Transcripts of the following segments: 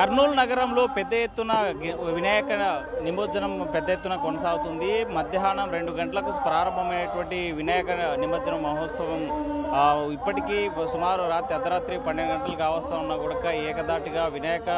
కర్నూలు నగరంలో పెద్ద ఎత్తున గి- వినాయక నిమజ్జనం పెద్ద ఎత్తున కొనసాగుతుంది మధ్యాహ్నం రెండు గంటలకు ప్రారంభమైనటువంటి వినాయక నిమజ్జనం మహోత్సవం ఆ, ఇప్పటికీ సుమారు రాత్రి అర్ధరాత్రి పన్నెండు గంటలు కావస్తా ఉన్నా కూడా ఏకదాటిగా వినాయక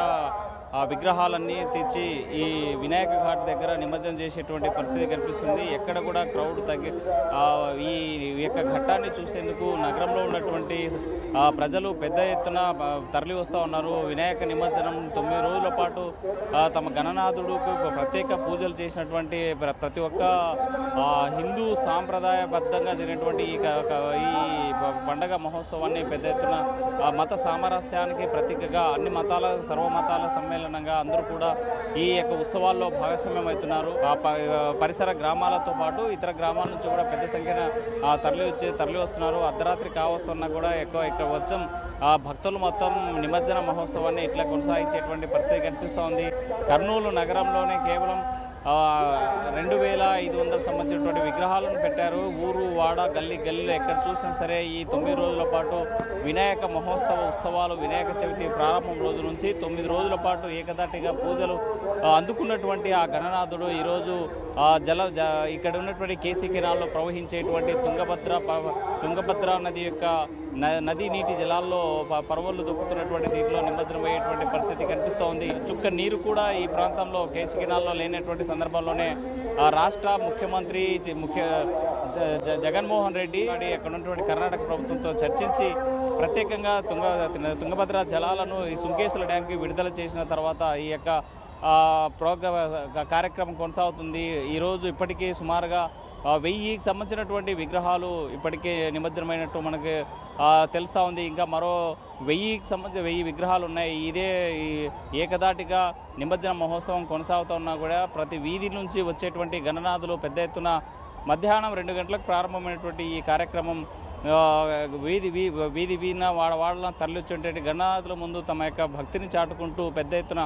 ఆ విగ్రహాలన్నీ తెచ్చి ఈ వినాయక ఘాట్ దగ్గర నిమజ్జనం చేసేటువంటి పరిస్థితి కనిపిస్తుంది ఎక్కడ కూడా క్రౌడ్ తగ్గి ఆ, ఈ యొక్క ఘట్టాన్ని చూసేందుకు నగరంలో ఉన్నటువంటి ఆ, ప్రజలు పెద్ద ఎత్తున ఆ, తరలి వస్తూ ఉన్నారు వినాయక నిమజ్జనం తొమ్మిది రోజుల పాటు ఆ, తమ గణనాథుడుకు ప్రత్యేక పూజలు చేసినటువంటి ప్ర- ప్రతి ఒక్క ఆ, హిందూ సాంప్రదాయబద్ధంగా జరిగినటువంటి ఈ క- క- ఈ ప- పండగ మహోత్సవాన్ని పెద్ద ఎత్తున ఆ, మత సామరస్యానికి ప్రతీకగా అన్ని మతాల సర్వమతాల సమ్మేళనంగా అందరూ కూడా ఈ యొక్క ఉత్సవాల్లో భాగస్వామ్యం అవుతున్నారు ఆ ప- పరిసర గ్రామాలతో పాటు ఇతర గ్రామాల నుంచి కూడా పెద్ద సంఖ్యన ఆ, తరలి వచ్చి తరలి వస్తున్నారు అర్ధరాత్రి కావస్తున్నా కూడా ఎక్కువ ఇక్కడ వచ్చం ఆ భక్తులు మొత్తం నిమజ్జన మహోత్సవాన్ని ఇట్లా కొనసాగించేటువంటి పరిస్థితి కనిపిస్తోంది కర్నూలు నగరంలోనే కేవలం ఆ, రెండు వేల ఐదు వందల సంబంధించినటువంటి విగ్రహాలను పెట్టారు ఊరు వాడ గల్లీ గల్లీలో ఎక్కడ చూసినా సరే ఈ తొమ్మిది రోజుల పాటు వినాయక మహోత్సవ ఉత్సవాలు వినాయక చవితి ప్రారంభం రోజు నుంచి తొమ్మిది రోజుల పాటు ఏకదాటిగా పూజలు ఆ, అందుకున్నటువంటి ఆ గణనాథుడు ఈరోజు ఆ, జల జ ఇక్కడ ఉన్నటువంటి కేసీ కెనాల్లో ప్రవహించేటువంటి తుంగభద్ర ప- తుంగభద్ర నది యొక్క న- నది నీటి జలాల్లో ప- పరవళ్ళు దొక్కుతున్నటువంటి దీంట్లో నిమజ్జనం అయ్యేటువంటి పరిస్థితి కనిపిస్తోంది చుక్క నీరు కూడా ఈ ప్రాంతంలో కేసీ కెనాల్లో లేనటువంటి సందర్భంలోనే ఆ రాష్ట్ర ముఖ్యమంత్రి ది- ముఖ్య జ- జ- జగన్మోహన్ రెడ్డి వాడి అక్కడ ఉన్నటువంటి కర్ణాటక ప్రభుత్వంతో చర్చించి ప్రత్యేకంగా తుంగ తుంగభద్ర జలాలను ఈ సుంకేశ్వర డ్యాంకి విడుదల చేసిన తర్వాత ఈ యొక్క ఆ, ప్రోగ్రామ్ కార్యక్రమం కొనసాగుతుంది ఈరోజు ఇప్పటికీ సుమారుగా ఆ, వెయ్యికి సంబంధించినటువంటి విగ్రహాలు ఇప్పటికే నిమజ్జనమైనట్టు మనకి ఆ, తెలుస్తూ ఉంది ఇంకా మరో వెయ్యికి సంబంధించిన వెయ్యి విగ్రహాలు ఉన్నాయి ఇదే ఈ ఏకదాటిగా నిమజ్జన మహోత్సవం కొనసాగుతూ ఉన్నా కూడా ప్రతి వీధి నుంచి వచ్చేటువంటి గణనాథులు పెద్ద ఎత్తున మధ్యాహ్నం రెండు గంటలకు ప్రారంభమైనటువంటి ఈ కార్యక్రమం ఆ, వీధి వీ వీధి వీధిన వాడ వాడల తరలి వచ్చేటువంటి గణనాథుల ముందు తమ యొక్క భక్తిని చాటుకుంటూ పెద్ద ఎత్తున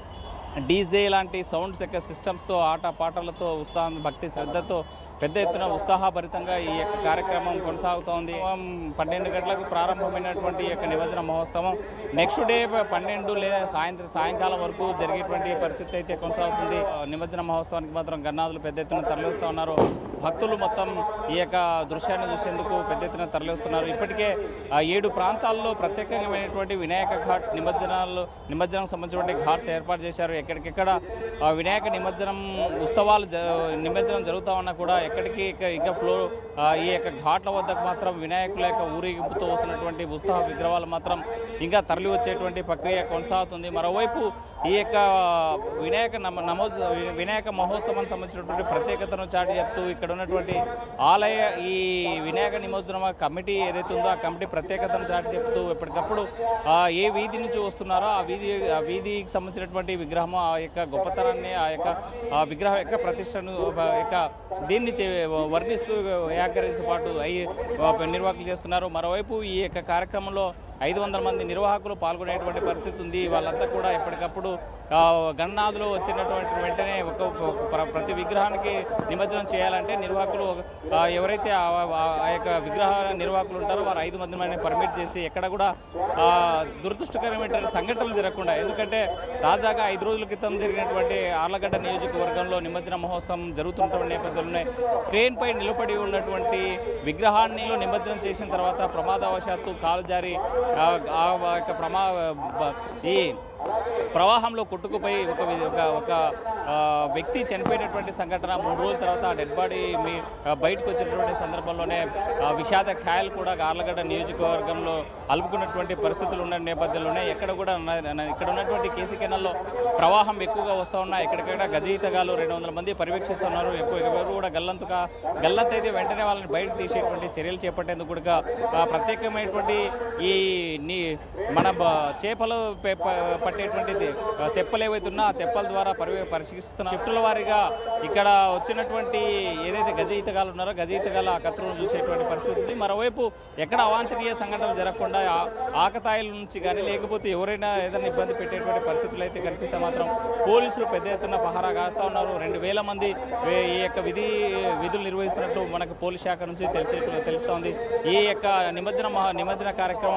డీజే లాంటి సౌండ్స్ యొక్క సిస్టమ్స్తో ఆట పాటలతో ఉత్సాహం భక్తి శ్రద్ధతో పెద్ద ఎత్తున ఉత్సాహభరితంగా ఈ యొక్క కార్యక్రమం కొనసాగుతోంది ఉదయం పన్నెండు గంటలకు ప్రారంభమైనటువంటి ఈ యొక్క నిమజ్జన మహోత్సవం నెక్స్ట్ డే పన్నెండు లేదా సాయంత్రం సాయంకాలం వరకు జరిగేటువంటి పరిస్థితి అయితే కొనసాగుతుంది నిమజ్జన మహోత్సవానికి మాత్రం గన్నాదులు పెద్ద ఎత్తున తరలిస్తూ ఉన్నారు భక్తులు మొత్తం ఈ యొక్క దృశ్యాన్ని చూసేందుకు పెద్ద ఎత్తున తరలిస్తున్నారు ఇప్పటికే ఆ ఏడు ప్రాంతాల్లో ప్రత్యేకమైనటువంటి వినాయక ఘాట్ నిమజ్జనాలు నిమజ్జనం సంబంధించినటువంటి ఘాట్స్ ఏర్పాటు చేశారు ఎక్కడికెక్కడ ఆ వినాయక నిమజ్జనం ఉత్సవాలు జ- నిమజ్జనం జరుగుతా ఉన్నా కూడా ఎక్కడికి ఇక- ఇక ఫ్లో ఆ, ఈ యొక్క ఘాట్ల వద్దకు మాత్రం వినాయకుల యొక్క ఊరేగింపుతో వస్తున్నటువంటి ఉత్సాహ విగ్రహాలు మాత్రం ఇంకా తరలి వచ్చేటువంటి ప్రక్రియ కొనసాగుతుంది మరోవైపు ఈ యొక్క వినాయక నమ నమోజ్ వినాయక మహోత్సవానికి సంబంధించినటువంటి ప్రత్యేకతను చాటి చెప్తూ ఇక్కడ ఉన్నటువంటి ఆలయ ఈ వినాయక నిమజ్జనం కమిటీ ఏదైతే ఉందో ఆ కమిటీ ప్రత్యేకతను చాటి చెప్తూ ఎప్పటికప్పుడు ఆ, ఏ వీధి నుంచి వస్తున్నారో ఆ వీధి ఆ వీధికి సంబంధించినటువంటి విగ్రహము ఆ యొక్క గొప్పతనాన్ని ఆ యొక్క ఆ విగ్రహం యొక్క ప్రతిష్టను ఆ యొక్క దీన్ని చే- వర్ణిస్తూ వ్యాకరణతో పాటు అయి నిర్వాహకులు చేస్తున్నారు మరోవైపు ఈ యొక్క కార్యక్రమంలో ఐదు వందల మంది నిర్వాహకులు పాల్గొనేటువంటి పరిస్థితి ఉంది వాళ్ళంతా కూడా ఎప్పటికప్పుడు ఆ, గణనాథులు వచ్చినటువంటి వెంటనే ఒక ఒక ప్ర- ప్రతి విగ్రహానికి నిమజ్జనం చేయాలంటే నిర్వాహకులు ఆ, ఎవరైతే ఆ ఆ- ఆ యొక్క విగ్రహ నిర్వాహకులు ఉంటారో వారు ఐదు మంది మందిని పర్మిట్ చేసి ఎక్కడ కూడా ఆ, దురదృష్టకరమైన సంఘటనలు జరగకుండా ఎందుకంటే తాజాగా ఐదు రోజుల క్రితం జరిగినటువంటి ఆర్లగడ్డ నియోజకవర్గంలో నిమజ్జన మహోత్సవం జరుగుతున్నటువంటి నేపథ్యంలోనే క్రేన్ పై నిలబడి ఉన్నటువంటి విగ్రహాన్ని నిమజ్జనం చేసిన తర్వాత ప్రమాదవశాత్తు కాలు జారి ఆ ఆ యొక్క ప్రమా బ- ఈ ప్రవాహంలో కొట్టుకుపోయి ఒక వి- ఒక ఒక ఆ, వ్యక్తి చనిపోయినటువంటి సంఘటన మూడు రోజుల తర్వాత ఆ డెడ్ బాడీ మీ ఆ, బయటకు వచ్చినటువంటి సందర్భంలోనే ఆ, విషాద ఖ్యాయలు కూడా గార్లగడ్డ నియోజకవర్గంలో అలుపుకున్నటువంటి పరిస్థితులు ఉన్న నేపథ్యంలోనే ఎక్కడ కూడా ఉన్న- ఉన్న- ఇక్కడ ఉన్నటువంటి కేసీ కెనాల్లో ప్రవాహం ఎక్కువగా వస్తూ ఉన్నాయి ఎక్కడికక్కడ గజయితగాలు రెండు వందల మంది పర్యవేక్షిస్తున్నారు ఎక్కువ ఎవరు కూడా గల్లంతుగా గల్లంత అయితే వెంటనే వాళ్ళని బయటకు తీసేటువంటి చర్యలు చేపట్టేందుకు కూడా ఆ, ప్రత్యేకమైనటువంటి ఈ నీ మన బ- చేపలు పె- ప- పట్టేటువంటిది ఆ, తెప్పలు ఏవైతే ఉన్నా ఆ తెప్పల ద్వారా పరి పరిశీలిస్తున్న షిఫ్టుల వారీగా ఇక్కడ వచ్చినటువంటి ఏదైతే గజ ఈతగాలు ఉన్నారో గజ ఈతగాల ఆ కత్తులను చూసేటువంటి పరిస్థితి ఉంది మరోవైపు ఎక్కడ అవాంఛనీయ సంఘటనలు జరగకుండా ఆ- ఆకతాయిల నుంచి కానీ లేకపోతే ఎవరైనా ఏదైనా ఇబ్బంది పెట్టేటువంటి పరిస్థితులు అయితే కనిపిస్తే మాత్రం పోలీసులు పెద్ద ఎత్తున పహారా కాస్తా ఉన్నారు రెండు వేల మంది వే- ఈ యొక్క విధి విధులు నిర్వహిస్తున్నట్టు మనకు పోలీస్ శాఖ నుంచి తెలిసి తెలుస్తోంది ఈ యొక్క నిమజ్జన మహా నిమజ్జన కార్యక్రమం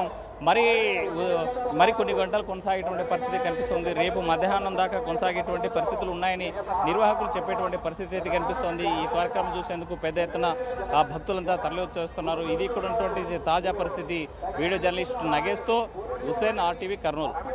మరి ఉ- మరి కొన్ని గంటలు కొనసాగేటువంటి పరిస్థితి కనిపిస్తుంది రేపు మధ్యాహ్నం దాకా కొనసాగేటువంటి పరిస్థితులు ఉన్నాయని నిర్వాహకులు చెప్పేటువంటి పరిస్థితి అయితే కనిపిస్తోంది ఈ కార్యక్రమం చూసేందుకు పెద్ద ఎత్తున ఆ భక్తులంతా తరలి వచ్చేస్తున్నారు ఇది ఇక్కడ ఉన్నటువంటి తాజా పరిస్థితి వీడియో జర్నలిస్ట్ నగేష్తో హుసేన్ ఆర్టీవీ కర్నూలు